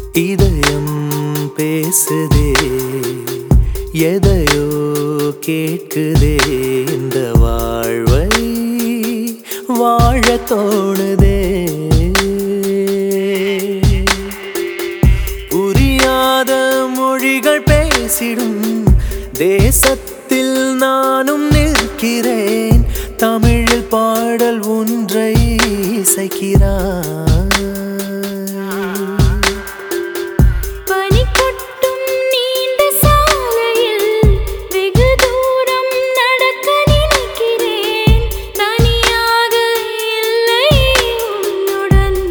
இதயம் பேசுதே எதையோ கேட்குதே இந்த வாழ்வை வாழ தோணுதே புரியாத மொழிகள் பேசிடும் தேசத்தில் நானும் நிற்கிறேன் தமிழில் பாடல் ஒன்றை இசைக்கிறான் பனி கொட்டும் நீண்ட சாலையில் வெகு தூரம் நடக்க நினைக்கிறேன் தனியாக இல்லை உன்னுடன்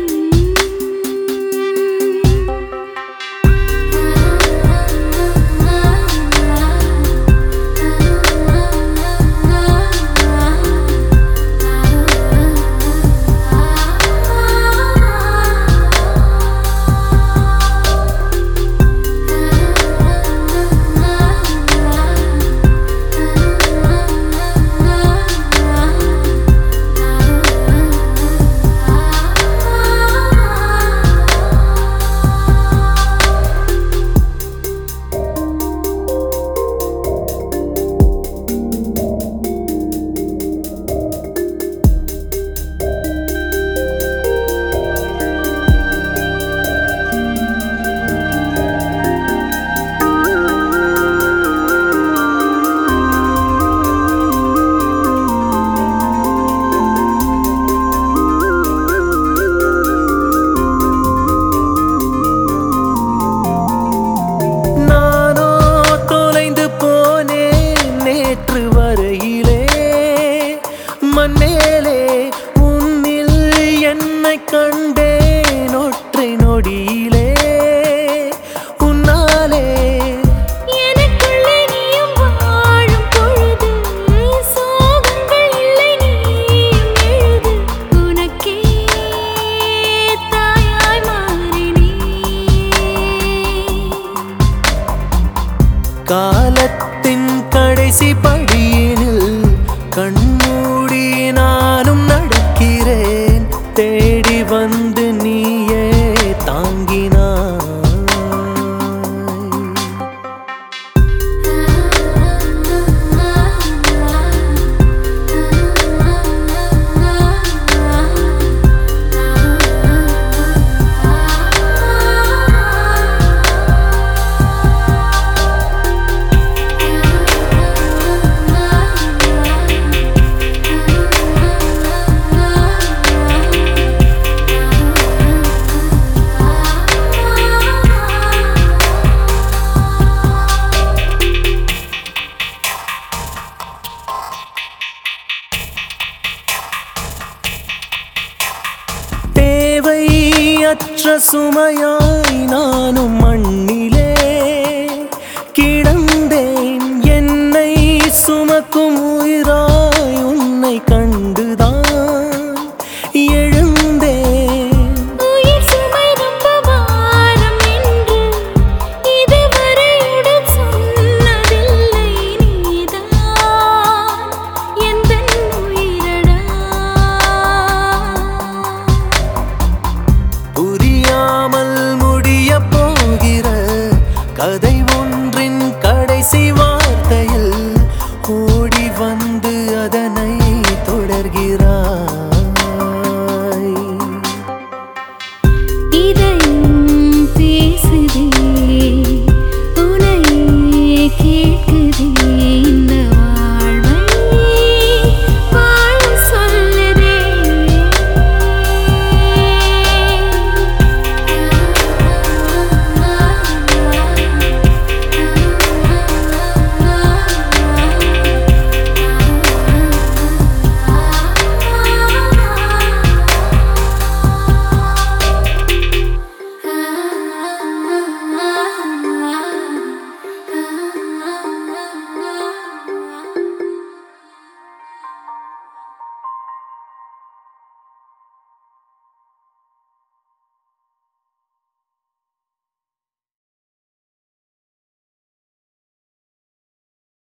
நானோ தொலைந்து போனேன் நேற்று வரையிலே மண்மேலே உன்னில் என்னை கண்டேன் ஒற்றை நொடியிலே உன்னாலே எனக்குள்ளே நீயும் வாழும் பொழுது சோகங்கள் இல்லை நீயும் எழுது உனக்கே தாயாய் மாறினேன் காலத்தின் கடைசி படியினில் கண்மூடி நானும் நடக்கிறேன் தேடி வந்து நீயே தாங்கினாய் தேவையற்ற சுமையாய் நானும் மண்ணிலே கிடந்தேன் என்னை சுமக்கும் உயிராய் உன்னை கண்டுதான் எழுந்தேன் உயிர் சுமை ரொம்ப பாரம் என்று இதுவரை உடன் சொன்னதில்லை நீதான் எந்தன் உயிரடா புரியாமல் முடிய போகிற கதை